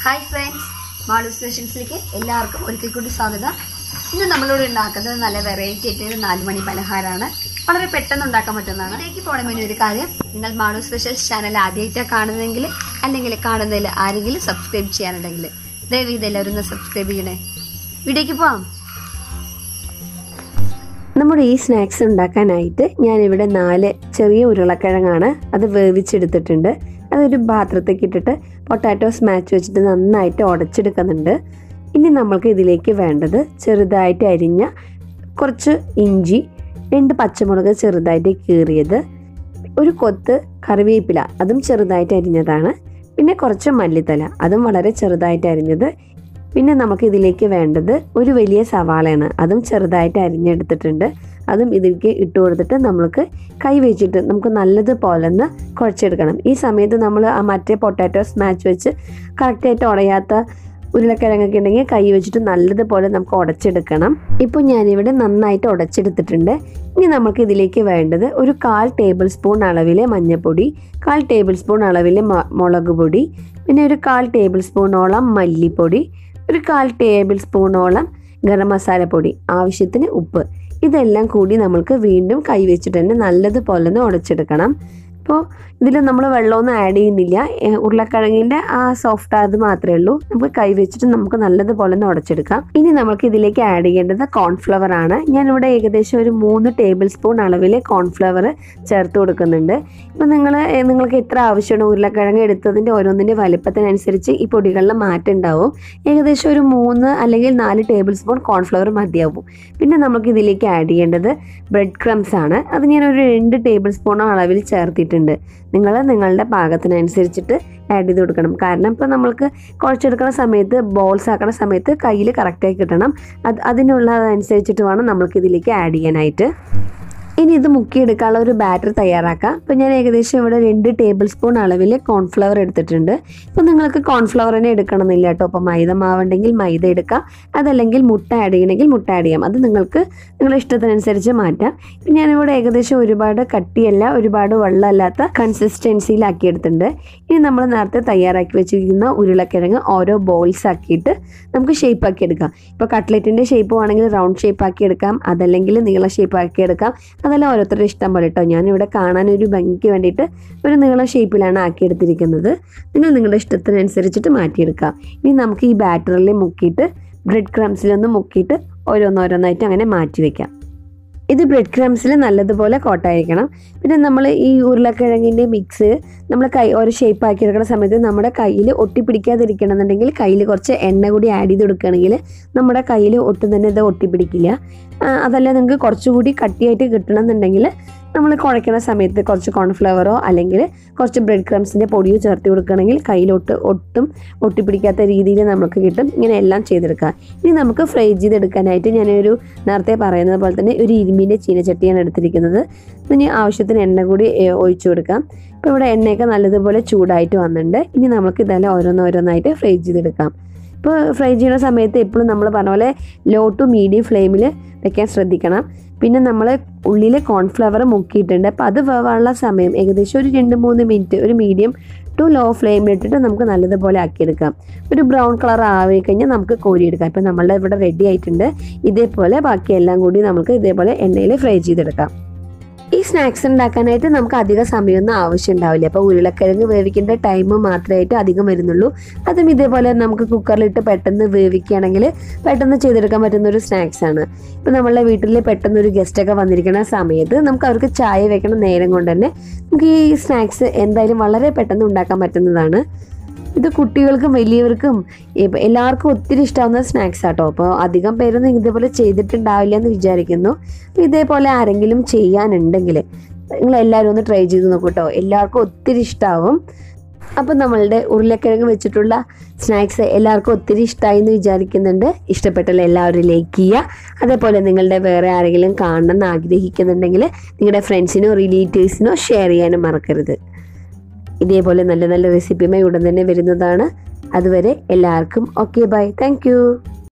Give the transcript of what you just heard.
hi friends Malu സ്പെഷ്യൽസിലേക്ക് എല്ലാവർക്കും ഒരിക്കൽ കൂടി സ്വാഗതം ഇന്ന് നമ്മളോട് ഉണ്ടാക്കുന്നത് നല്ല വെറൈറ്റി ആയിട്ട് ഒരു നാല് മണി പലഹാരമാണ് വളരെ പെട്ടെന്ന് ഉണ്ടാക്കാൻ പറ്റുന്നതാണ് ഇതിലേക്ക് പോകണ മുന്നേ ഒരു കാര്യം നിങ്ങൾ മാളു സ്പെഷ്യൽസ് ചാനൽ ആദ്യമായിട്ടാണ് കാണുന്നതെങ്കിൽ അല്ലെങ്കിൽ കാണുന്നതിൽ ആരെങ്കിലും സബ്സ്ക്രൈബ് ചെയ്യാനുണ്ടെങ്കിൽ ദയവ് ഇത് എല്ലാവരും ഒന്ന് സബ്സ്ക്രൈബ് ചെയ്യണേ വീഡിയോക്ക് പോവാം നമ്മുടെ ഈ സ്നാക്സ് ഉണ്ടാക്കാനായിട്ട് ഞാനിവിടെ നാല് ചെറിയ ഉരുളക്കിഴങ്ങാണ് അത് വേവിച്ചെടുത്തിട്ടുണ്ട് അതൊരു പാത്രത്തേക്ക് ഇട്ടിട്ട് പൊട്ടാറ്റോ സ്മാച്ച് വെച്ചിട്ട് നന്നായിട്ട് ഉടച്ചെടുക്കുന്നുണ്ട് ഇനി നമ്മൾക്ക് ഇതിലേക്ക് വേണ്ടത് ചെറുതായിട്ട് അരിഞ്ഞ കുറച്ച് ഇഞ്ചി രണ്ട് പച്ചമുളക് ചെറുതായിട്ട് കീറിയത് ഒരു കൊത്ത് കറിവേപ്പില അതും ചെറുതായിട്ട് അരിഞ്ഞതാണ് പിന്നെ കുറച്ച് മല്ലിത്തല അതും വളരെ ചെറുതായിട്ട് അരിഞ്ഞത് പിന്നെ നമുക്ക് ഇതിലേക്ക് വേണ്ടത് ഒരു വലിയ സവാളയാണ് അതും ചെറുതായിട്ട് അരിഞ്ഞെടുത്തിട്ടുണ്ട് അതും ഇതിലേക്ക് ഇട്ട് കൊടുത്തിട്ട് നമ്മൾക്ക് കൈ വെച്ചിട്ട് നമുക്ക് നല്ലതുപോലെ ഒന്ന് കുഴച്ചെടുക്കണം ഈ സമയത്ത് നമ്മൾ ആ മറ്റേ പൊട്ടാറ്റോ സ്മാച്ച് വെച്ച് കറക്റ്റായിട്ട് ഉടയാത്ത ഉരുളക്കിഴങ്ങൊക്കെ ഉണ്ടെങ്കിൽ കൈ വെച്ചിട്ട് നല്ലതുപോലെ നമുക്ക് ഉടച്ചെടുക്കണം ഇപ്പോൾ ഞാനിവിടെ നന്നായിട്ട് ഉടച്ചെടുത്തിട്ടുണ്ട് ഇനി നമുക്ക് ഇതിലേക്ക് വേണ്ടത് ഒരു കാൽ ടേബിൾ സ്പൂൺ അളവിൽ മഞ്ഞൾപ്പൊടി കാൽ ടേബിൾ സ്പൂൺ അളവിൽ മുളക് പൊടി പിന്നെ ഒരു കാൽ ടേബിൾ സ്പൂണോളം മല്ലിപ്പൊടി ഒരു കാൽ ടേബിൾ സ്പൂണോളം ഗരം മസാലപ്പൊടി ആവശ്യത്തിന് ഉപ്പ് ഇതെല്ലാം കൂടി നമ്മൾക്ക് വീണ്ടും കൈ വെച്ചിട്ട് തന്നെ നല്ലതുപോലെ ഒന്ന് ഉടച്ചെടുക്കണം അപ്പോൾ ഇതിൽ നമ്മൾ വെള്ളമൊന്നും ആഡ് ചെയ്യുന്നില്ല ഏഹ് ഉരുളക്കിഴങ്ങിൻ്റെ ആ സോഫ്റ്റ് അത് മാത്രമേ ഉള്ളൂ നമുക്ക് കൈ വെച്ചിട്ട് നമുക്ക് നല്ലതുപോലെ ഒന്ന് ഉടച്ചെടുക്കാം ഇനി നമുക്ക് ഇതിലേക്ക് ആഡ് ചെയ്യേണ്ടത് കോൺഫ്ലവർ ആണ് ഞാനിവിടെ ഏകദേശം ഒരു മൂന്ന് ടേബിൾ സ്പൂൺ അളവിൽ കോൺഫ്ലവർ ചേർത്ത് കൊടുക്കുന്നുണ്ട് ഇപ്പം നിങ്ങൾ നിങ്ങൾക്ക് എത്ര ആവശ്യമാണ് ഉരുളക്കിഴങ്ങ് എടുത്തതിൻ്റെ ഓരോന്നിൻ്റെ വലിപ്പത്തിനനുസരിച്ച് ഈ പൊടികളിൽ മാറ്റം ഉണ്ടാവും ഏകദേശം ഒരു മൂന്ന് അല്ലെങ്കിൽ നാല് ടേബിൾ സ്പൂൺ കോൺഫ്ലവർ മതിയാവും പിന്നെ നമുക്ക് ഇതിലേക്ക് ആഡ് ചെയ്യേണ്ടത് ബ്രെഡ് ക്രംസ് ആണ് അത് ഞാൻ ഒരു രണ്ട് ടേബിൾ സ്പൂൺ അളവിൽ ചേർത്തിട്ടുണ്ട് നിങ്ങൾ നിങ്ങളുടെ പാകത്തിനനുസരിച്ചിട്ട് ആഡ് ചെയ്ത് കൊടുക്കണം കാരണം ഇപ്പോൾ നമ്മൾക്ക് കുഴച്ചെടുക്കുന്ന സമയത്ത് ബോൾസ് ആക്കുന്ന സമയത്ത് കയ്യിൽ കറക്റ്റായി കിട്ടണം അത് അതിനുള്ളതനുസരിച്ചിട്ട് വേണം നമ്മൾക്ക് ഇതിലേക്ക് ആഡ് ചെയ്യാനായിട്ട് ഇനി ഇത് മുക്കിയെടുക്കാനുള്ള ഒരു ബാറ്റർ തയ്യാറാക്കാം ഇപ്പോൾ ഞാൻ ഏകദേശം ഇവിടെ രണ്ട് ടേബിൾ സ്പൂൺ അളവിൽ കോൺഫ്ലവർ എടുത്തിട്ടുണ്ട് ഇപ്പോൾ നിങ്ങൾക്ക് കോൺഫ്ലവർ തന്നെ എടുക്കണമെന്നില്ല കേട്ടോ അപ്പോൾ മൈദ മാവുണ്ടെങ്കിൽ മൈദ എടുക്കാം അതല്ലെങ്കിൽ മുട്ട ആഡ് ചെയ്യണമെങ്കിൽ മുട്ട ആഡ് ചെയ്യാം അത് നിങ്ങൾക്ക് നിങ്ങളുടെ ഇഷ്ടത്തിനനുസരിച്ച് മാറ്റാം ഇപ്പം ഞാനിവിടെ ഏകദേശം ഒരുപാട് കട്ടിയല്ല ഒരുപാട് വെള്ളമല്ലാത്ത കൺസിസ്റ്റൻസിയിലാക്കി എടുത്തിട്ടുണ്ട് ഇനി നമ്മൾ നേരത്തെ തയ്യാറാക്കി വെച്ചിരിക്കുന്ന ഉരുളക്കിഴങ്ങ് ഓരോ ബോൾസ് ആക്കിയിട്ട് നമുക്ക് ഷേപ്പ് ആക്കി എടുക്കാം ഇപ്പോൾ കട്ട്ലറ്റിൻ്റെ ഷേപ്പ് വേണമെങ്കിൽ റൗണ്ട് ഷേപ്പ് ആക്കി എടുക്കാം അതല്ലെങ്കിൽ നീള ഷേപ്പ് ആക്കി എടുക്കാം അതെല്ലാം ഓരോരുത്തരുടെ ഇഷ്ടം പോലെ കേട്ടോ ഞാനിവിടെ കാണാൻ ഒരു ഭംഗിക്ക് വേണ്ടിയിട്ട് ഒരു നീള ഷേപ്പിലാണ് ആക്കിയെടുത്തിരിക്കുന്നത് നിങ്ങൾ നിങ്ങളുടെ ഇഷ്ടത്തിനനുസരിച്ചിട്ട് മാറ്റിയെടുക്കാം ഇനി നമുക്ക് ഈ ബാറ്ററിൽ മുക്കിയിട്ട് ബ്രെഡ് ക്രംസിലൊന്ന് മുക്കിയിട്ട് ഓരോന്നോരോന്നായിട്ട് അങ്ങനെ മാറ്റി വെക്കാം ഇത് ബ്രെഡ് ക്രംസിൽ നല്ലതുപോലെ കോട്ടായിരിക്കണം പിന്നെ നമ്മൾ ഈ ഉരുളക്കിഴങ്ങിൻ്റെ മിക്സ് നമ്മൾ കൈ ഓരോ ഷേപ്പ് ആക്കി എടുക്കുന്ന സമയത്ത് നമ്മുടെ കയ്യിൽ ഒട്ടിപ്പിടിക്കാതിരിക്കണം എന്നുണ്ടെങ്കിൽ കയ്യിൽ കുറച്ച് എണ്ണ കൂടി ആഡ് ചെയ്ത് കൊടുക്കുകയാണെങ്കിൽ നമ്മുടെ കയ്യിൽ ഒട്ടും തന്നെ ഇത് ഒട്ടിപ്പിടിക്കില്ല ആ, അതല്ല നിങ്ങൾക്ക് കുറച്ചുകൂടി കട്ടിയായിട്ട് കിട്ടണമെന്നുണ്ടെങ്കിൽ നമ്മൾ കുഴയ്ക്കുന്ന സമയത്ത് കുറച്ച് കോൺഫ്ലവറോ അല്ലെങ്കിൽ കുറച്ച് ബ്രെഡ് ക്രംസിൻ്റെ പൊടിയോ ചേർത്ത് കൊടുക്കുകയാണെങ്കിൽ കയ്യിലൊട്ട് ഒട്ടും ഒട്ടിപ്പിടിക്കാത്ത രീതിയിൽ നമുക്ക് കിട്ടും ഇങ്ങനെ എല്ലാം ചെയ്തെടുക്കുക ഇനി നമുക്ക് ഫ്രൈ ചെയ്തെടുക്കാനായിട്ട് ഞാനൊരു നേരത്തെ പറയുന്നത് പോലെ തന്നെ ഒരു ഇരുമ്പിൻ്റെ ചീനച്ചട്ടിയാണ് എടുത്തിരിക്കുന്നത് ഇനി ആവശ്യത്തിന് എണ്ണ കൂടി ഏ, ഒഴിച്ചു കൊടുക്കാം ഇപ്പോൾ ഇവിടെ എണ്ണയൊക്കെ നല്ലതുപോലെ ചൂടായിട്ട് വന്നിട്ടുണ്ട് ഇനി നമുക്ക് ഇതെല്ലാം ഓരോന്നോരോന്നായിട്ട് ഫ്രൈ ചെയ്തെടുക്കാം ഇപ്പോൾ ഫ്രൈ ചെയ്യുന്ന സമയത്ത് എപ്പോഴും നമ്മൾ പറഞ്ഞ പോലെ ലോ ടു മീഡിയം ഫ്ലെയിമിൽ വെക്കാൻ ശ്രദ്ധിക്കണം പിന്നെ നമ്മൾ ഉള്ളിൽ കോൺഫ്ലവർ മുക്കിയിട്ടുണ്ട് അപ്പോൾ അത് വേവാനുള്ള സമയം ഏകദേശം ഒരു രണ്ട് മൂന്ന് മിനിറ്റ് ഒരു മീഡിയം ടു ലോ ഫ്ലെയിമിലിട്ടിട്ട് നമുക്ക് നല്ലതുപോലെ ആക്കിയെടുക്കാം ഒരു ബ്രൗൺ കളർ ആയി കഴിഞ്ഞാൽ നമുക്ക് കോരിയെടുക്കാം ഇപ്പം നമ്മളുടെ ഇവിടെ റെഡി ആയിട്ടുണ്ട് ഇതേപോലെ ബാക്കി എല്ലാം കൂടി നമുക്ക് ഇതേപോലെ എണ്ണയിൽ ഫ്രൈ ചെയ്തെടുക്കാം ഈ സ്നാക്സ് ഉണ്ടാക്കാനായിട്ട് നമുക്ക് അധിക സമയമൊന്നും ആവശ്യം ഉണ്ടാവില്ല അപ്പോൾ ഉരുളക്കിഴങ്ങ് വേവിക്കേണ്ട ടൈം മാത്രമായിട്ട് അധികം വരുന്നുള്ളൂ അതും ഇതേപോലെ നമുക്ക് കുക്കറിലിട്ട് പെട്ടെന്ന് വേവിക്കുകയാണെങ്കിൽ പെട്ടെന്ന് ചെയ്തെടുക്കാൻ പറ്റുന്ന ഒരു സ്നാക്സ് ആണ് ഇപ്പോൾ നമ്മളുടെ വീട്ടിൽ പെട്ടെന്ന് ഒരു ഗസ്റ്റൊക്കെ വന്നിരിക്കുന്ന സമയത്ത് നമുക്ക് അവർക്ക് ചായ വെക്കണ നേരം കൊണ്ട് തന്നെ നമുക്ക് ഈ സ്നാക്സ് എന്തായാലും വളരെ പെട്ടെന്ന് ഉണ്ടാക്കാൻ പറ്റുന്നതാണ് ഇത് കുട്ടികൾക്കും വലിയവർക്കും ഇപ്പം എല്ലാവർക്കും ഒത്തിരി ഇഷ്ടമാവുന്ന സ്നാക്സ് ആട്ടോ അപ്പോൾ അധികം പേരൊന്നും ഇതേപോലെ ചെയ്തിട്ടുണ്ടാവില്ല എന്ന് വിചാരിക്കുന്നു അപ്പോൾ ഇതേപോലെ ആരെങ്കിലും ചെയ്യാനുണ്ടെങ്കിൽ നിങ്ങൾ എല്ലാവരും ഒന്ന് ട്രൈ ചെയ്ത് നോക്കൂ കേട്ടോ എല്ലാവർക്കും ഒത്തിരി ഇഷ്ടമാവും അപ്പം നമ്മളുടെ ഉരുളക്കിഴങ്ങ് വെച്ചിട്ടുള്ള സ്നാക്സ് എല്ലാവർക്കും ഒത്തിരി ഇഷ്ടമായി എന്ന് വിചാരിക്കുന്നുണ്ട് ഇഷ്ടപ്പെട്ടാൽ എല്ലാവരും ലൈക്ക് ചെയ്യുക അതേപോലെ നിങ്ങളുടെ വേറെ ആരെങ്കിലും കാണണം എന്ന് ആഗ്രഹിക്കുന്നുണ്ടെങ്കിൽ നിങ്ങളുടെ ഫ്രണ്ട്സിനോ റിലേറ്റീവ്സിനോ ഷെയർ ചെയ്യാനും മറക്കരുത് ഇതേപോലെ നല്ല നല്ല റെസിപ്പിയുമായി ഉടൻ തന്നെ വരുന്നതാണ് അതുവരെ എല്ലാവർക്കും ഓക്കെ ബൈ താങ്ക്